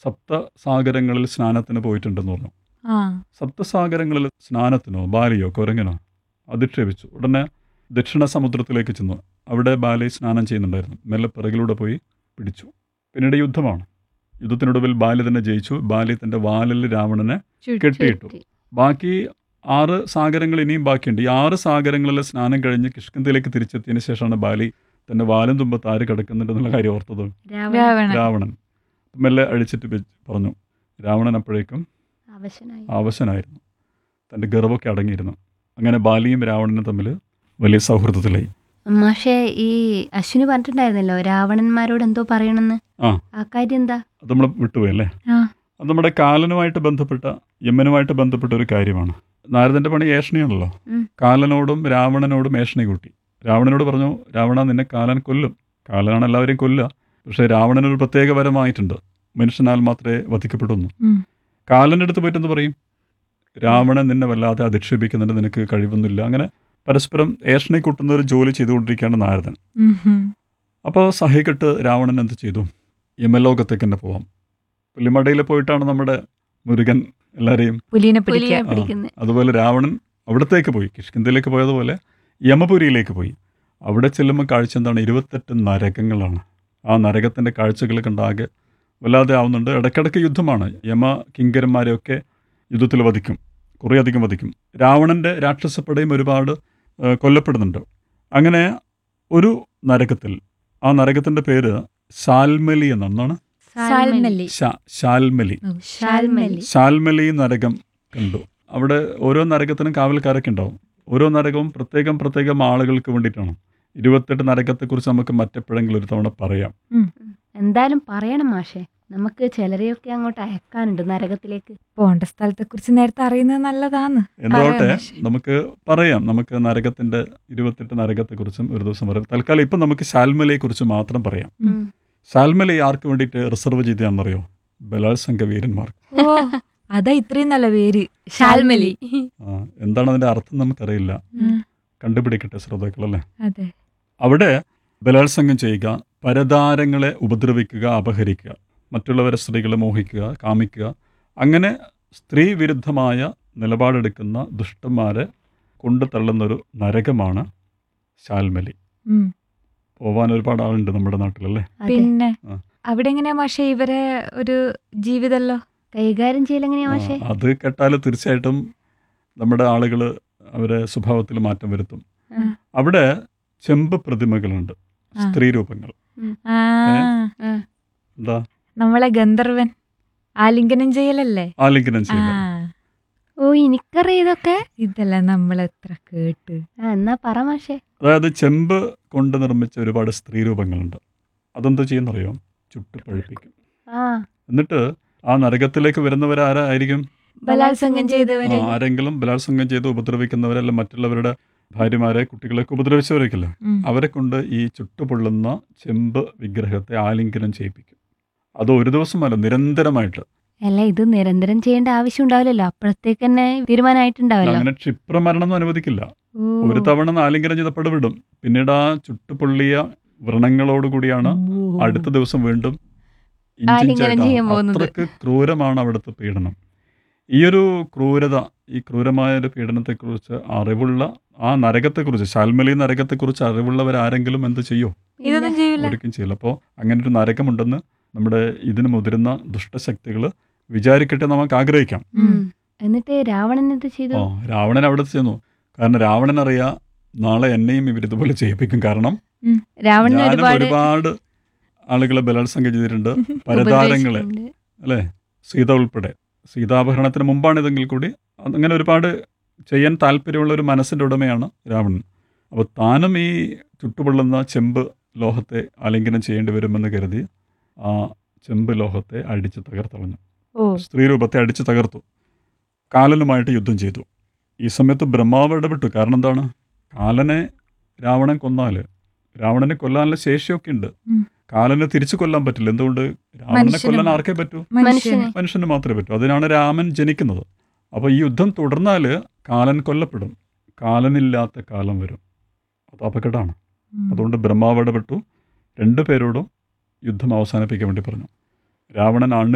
സപ്തസാഗരങ്ങളിൽ സ്നാനത്തിന് പോയിട്ടുണ്ടെന്ന് പറഞ്ഞു ആ സപ്തസാഗരങ്ങളിൽ സ്നാനത്തിനോ ബാലിയോ കുരങ്ങനോ അധിക്ഷേപിച്ചു ഉടനെ ദക്ഷിണ സമുദ്രത്തിലേക്ക് ചെന്നു അവിടെ ബാലി സ്നാനം ചെയ്യുന്നുണ്ടായിരുന്നു മെല്ലെ പിറകിലൂടെ പോയി പിടിച്ചു പിന്നീട് യുദ്ധമാണ് യുദ്ധത്തിനൊടുവിൽ ബാലി തന്നെ ജയിച്ചു ബാലി തൻ്റെ വാലിൽ രാവണനെ കെട്ടിയിട്ടു ബാക്കി ആറ് സാഗരങ്ങൾ ഇനിയും ബാക്കിയുണ്ട് ഈ ആറ് സാഗരങ്ങളിലെ സ്നാനം കഴിഞ്ഞ് കിഷ്കിന്ധയിലേക്ക് തിരിച്ചെത്തിയതിന് ശേഷമാണ് ബാലി തൻ്റെ വാലും തുമ്പത്ത് ആര് കിടക്കുന്നുണ്ടെന്നുള്ള കാര്യം ഓർത്തത് രാവണൻ രാവണൻ മെല്ലെ അഴിച്ചിട്ട് വെച്ച് പറഞ്ഞു രാവണൻ അപ്പോഴേക്കും അവശനായി അവശനായിരുന്നു തൻ്റെ ഗർവൊക്കെ അടങ്ങിയിരുന്നു അങ്ങനെ ബാലിയും രാവണനും തമ്മിൽ വലിയ സൗഹൃദത്തിലായി മാഷേ ഈ അശ്വിനി പറഞ്ഞിട്ടുണ്ടായിരുന്നല്ലോ രാവണന്മാരോട് എന്തോ പറയണമെന്ന് ആ. ആ കാര്യം എന്താ അത് നമ്മൾ വിട്ടുപോയി അല്ലേ ആ. അത് നമ്മുടെ കാലനുമായിട്ട് ബന്ധപ്പെട്ട യമനുമായിട്ട് ബന്ധപ്പെട്ട ഒരു കാര്യമാണ് നാരദന്റെ പണി ഏഷണിയാണല്ലോ ഉം. കാലനോടും രാവണനോടും ഏഷണി കൂട്ടി രാവണനോട് പറഞ്ഞു രാവണ നിന്നെ കാലൻ കൊല്ലും കാലനാണ് എല്ലാവരെയും കൊല്ലുക പക്ഷേ രാവണനൊരു പ്രത്യേക വരമായിട്ടുണ്ട് മനുഷ്യനാൽ മാത്രമേ വധിക്കപ്പെടുന്നു ഉം. കാലൻ്റെ അടുത്ത് പോയിട്ടെന്ത് പറയും രാവണൻ നിന്നെ വല്ലാതെ അധിക്ഷേപിക്കുന്നുണ്ട് നിനക്ക് കഴിവൊന്നുമില്ല അങ്ങനെ പരസ്പരം ഏഷണി കൂട്ടുന്ന ഒരു ജോലി ചെയ്തുകൊണ്ടിരിക്കുകയാണ് നാരദൻ ഉം ഹും. അപ്പോൾ സഹികെട്ട് രാവണൻ എന്ത് ചെയ്തു യമലോകത്തേക്ക് തന്നെ പോവാം പുലിമടയിൽ പോയിട്ടാണ് നമ്മുടെ മുരുകൻ എല്ലാവരെയും പുലിനെ പുലിയെ പിടിക്കാൻ പിടിക്കുന്നത് അതുപോലെ രാവണൻ അവിടത്തേക്ക് പോയി കിഷ്കിന്ധയിലേക്ക് പോയതുപോലെ യമപുരിയിലേക്ക് പോയി അവിടെ ചെല്ലുമ്പോൾ കാഴ്ച എന്താണ് ഇരുപത്തെട്ട് നരകങ്ങളാണ് ആ നരകത്തിൻ്റെ കാഴ്ചകൾ കണ്ടാകെ വല്ലാതെ ആവുന്നുണ്ട് ഇടയ്ക്കിടയ്ക്ക് യുദ്ധമാണ് യമ കിങ്കരന്മാരെയൊക്കെ യുദ്ധത്തിൽ വധിക്കും കുറേയധികം വധിക്കും രാവണൻ്റെ രാക്ഷസപ്പടയും ഒരുപാട് ആ, കൊല്ലപ്പെടുന്നുണ്ട് അങ്ങനെ ഒരു നരകത്തിൽ ആ നരകത്തിൻ്റെ പേര് ശാൽമലി എന്നാണ് സാൽമല്ലി ശാ- ശാൽമലി ശാൽമലി ശാൽമലി നരകം കണ്ടു അവിടെ ഓരോ നരകത്തിനും കാവൽക്കാരൊക്കെ ഉണ്ടാവും ഓരോ നരകവും പ്രത്യേകം പ്രത്യേകം ആളുകൾക്ക് വേണ്ടിയിട്ടാണ് ഇരുപത്തെട്ട് നരകത്തെക്കുറിച്ച് നമുക്ക് മറ്റെപ്പോഴെങ്കിലും ഒരു തവണ പറയാം എന്തായാലും പറയണം മാഷേ നമുക്ക് ചിലരെയൊക്കെ അങ്ങോട്ട് അയക്കാനുണ്ട് നരകത്തിലേക്ക് പോണ്ട സ്ഥലത്തെ കുറിച്ച് നേരത്തെ അറിയുന്നത് നല്ലതാന്ന് എന്താവട്ടെ പറയാം പക്ഷേ. നമുക്ക് പറയാം നമുക്ക് നരകത്തിന്റെ ഇരുപത്തെട്ട് നരകത്തെക്കുറിച്ചും ഒരു ദിവസം പറയാം തൽക്കാലം ഇപ്പം നമുക്ക് ശാൽമലയെ കുറിച്ച് മാത്രം പറയാം ഉം. ശാൽമലയെ ആർക്ക് വേണ്ടിയിട്ട് റിസർവ് ചെയ്തതാണെന്നറിയോ ബലാത്സംഗ വീരന്മാർക്ക് ഓ അതാ ഇത്രയും നല്ല പേര് ശാൽമലി ആ, എന്താണ് അതിന്റെ അർത്ഥം നമുക്കറിയില്ല ഉം. കണ്ടുപിടിക്കട്ടെ ശ്രോതാക്കളല്ലേ അതെ അവിടെ ബലാത്സംഗം ചെയ്യുക പരതാരങ്ങളെ ഉപദ്രവിക്കുക അപഹരിക്കുക മറ്റുള്ളവരെ സ്ത്രീകളെ മോഹിക്കുക കാമിക്കുക അങ്ങനെ സ്ത്രീ വിരുദ്ധമായ നിലപാടെടുക്കുന്ന ദുഷ്ടന്മാരെ കൊണ്ടു തള്ളുന്നൊരു നരകമാണ് ശാൽമലി ഉം. പോവാൻ ഒരുപാട് ആളുണ്ട് നമ്മുടെ നാട്ടിലല്ലേ അതെ. പിന്നെ ആ. അവിടെ എങ്ങനെയാ പക്ഷേ ഇവരെ ഒരു ജീവിതല്ലോ കൈകാര്യം ചെയ്യലെങ്ങനെയാ ആ, മാഷേ അത് കേട്ടാൽ തീർച്ചയായിട്ടും നമ്മുടെ ആളുകൾ അവരെ സ്വഭാവത്തിൽ മാറ്റം വരുത്തും ആ. അവിടെ ചെമ്പ് പ്രതിമകളുണ്ട് ആ. സ്ത്രീ രൂപങ്ങൾ ആ എന്താ നമ്മളെ ഗന്ധർവൻ ആലിംഗനം ചെയ്യലല്ലേ ആലിംഗനം ആ ചെയ്യുക ഓ എനിക്കറിയാം ഇതൊക്കെ ഇതല്ല നമ്മൾ എത്ര കേട്ട് ആ എന്നാ പറ മാഷേ അതായത് ചെമ്പ് കൊണ്ട് നിർമ്മിച്ച ഒരുപാട് സ്ത്രീ രൂപങ്ങളുണ്ട് അതെന്താ ചെയ്യുന്നറിയോ ചുട്ട് പഴുപ്പിക്കും ആ എന്നിട്ട് ആ നരകത്തിലേക്ക് വരുന്നവരാരായിരിക്കും ബലാത്സംഗം ആ, ചെയ്തവര് ആരെങ്കിലും ബലാത്സംഗം ചെയ്ത് ഉപദ്രവിക്കുന്നവരല്ല മറ്റുള്ളവരുടെ ഭാര്യമാരെ കുട്ടികളെയൊക്കെ ഉപദ്രവിച്ചവരൊക്കെയല്ലേ ഉം. അവരെ കൊണ്ട് ഈ ചുട്ടുപൊള്ളുന്ന ചെമ്പ് വിഗ്രഹത്തെ ആലിംഗനം ചെയ്യിപ്പിക്കും അത് ഒരു ദിവസമല്ല നിരന്തരമായിട്ട് അല്ല ഇത് നിരന്തരം ചെയ്യേണ്ട ആവശ്യം ഉണ്ടാവില്ലല്ലോ അപ്പോഴത്തേക്ക് തന്നെ തീരുമാനമായിട്ടുണ്ടാവല്ലോ അങ്ങനെ ക്ഷിപ്രമരണം അനുവദിക്കില്ല ഓ. ഒരു തവണ ആലിംഗനം ചെയ്തപ്പോൾ വിടും പിന്നീട് ആ ചുട്ടുപൊള്ളിയ വ്രണങ്ങളോടുകൂടിയാണ് അടുത്ത ദിവസം വീണ്ടും ആലിംഗനം ചെയ്യാൻ ഇഞ്ചിഞ്ചായിട്ട് പോകുന്നത്. അത്രക്ക് ക്രൂരമാണ് അവിടുത്തെ പീഡനം ഈ ഒരു ക്രൂരത ഈ ക്രൂരമായ ഒരു പീഡനത്തെക്കുറിച്ച് അറിവുള്ള ആ നരകത്തെക്കുറിച്ച് ശാൽമലി നരകത്തെക്കുറിച്ച് അറിവുള്ളവരാരെങ്കിലും എന്ത് ചെയ്യോ ഇതൊന്നും ചെയ്യൂല ഒരിക്കലും ചെയ്യില്ല അപ്പോൾ അങ്ങനെ ഒരു നരകമുണ്ടെന്ന് നമ്മുടെ ഇതിന് മുതിരുന്ന ദുഷ്ടശക്തികൾ വിചാരിക്കട്ടെ നമുക്ക് ആഗ്രഹിക്കാം ഉം. എന്നിട്ട് രാവണൻ എന്ത് ചെയ്തു ഓ രാവണൻ അവിടെ ചെന്നു കാരണം രാവണൻ അറിയാ നാളെ എന്നെയും ഇവർ ഇതുപോലെ ചെയ്യിപ്പിക്കും കാരണം രാവണന് ഞാനും ഒരുപാട് ഒരുപാട് ആളുകളെ ബലാത്സംഗം ചെയ്തിട്ടുണ്ട് പരതാരങ്ങളെ ഉപദേശിച്ചിട്ടുണ്ട്. അല്ലേ സീത ഉൾപ്പെടെ സീതാപഹരണത്തിന് മുമ്പാണിതെങ്കിൽ കൂടി അങ്ങനെ ഒരുപാട് ചെയ്യാൻ താല്പര്യമുള്ള ഒരു മനസ്സിൻ്റെ ഉടമയാണ് രാവണൻ അപ്പോൾ താനും ഈ ചുട്ടുപൊള്ളുന്ന ചെമ്പ് ലോഹത്തെ ആലിംഗനം ചെയ്യേണ്ടി വരുമെന്ന് കരുതി ആ ചെമ്പ് ലോഹത്തെ അടിച്ച് തകർത്തളഞ്ഞു ഓ സ്ത്രീരൂപത്തെ അടിച്ച് തകർത്തു കാലനുമായിട്ട് യുദ്ധം ചെയ്തു ഈ സമയത്ത് ബ്രഹ്മാവ് ഇടപെട്ടു കാരണം എന്താണ് കാലനെ രാവണൻ കൊന്നാൽ രാവണനെ കൊല്ലാനുള്ള ശേഷിയൊക്കെ ഉണ്ട് ഉം. കാലനെ തിരിച്ചു കൊല്ലാൻ പറ്റില്ല എന്തുകൊണ്ട് രാവണനെ മനുഷ്യന് കൊല്ലാൻ ആർക്കേ പറ്റൂ മനുഷ്യന് മനുഷ്യന് മാത്രമേ പറ്റൂ അതിനാണ് രാമൻ ജനിക്കുന്നത് അപ്പോൾ ഈ യുദ്ധം തുടർന്നാൽ കാലൻ കൊല്ലപ്പെടും കാലനില്ലാത്ത കാലം വരും അത് അപകടമാണ് ഉം. അതുകൊണ്ട് ബ്രഹ്മാവ് ഇടപെട്ടു രണ്ടു പേരോടും യുദ്ധം അവസാനിപ്പിക്കാൻ വേണ്ടി പറഞ്ഞു രാവണൻ ആണ്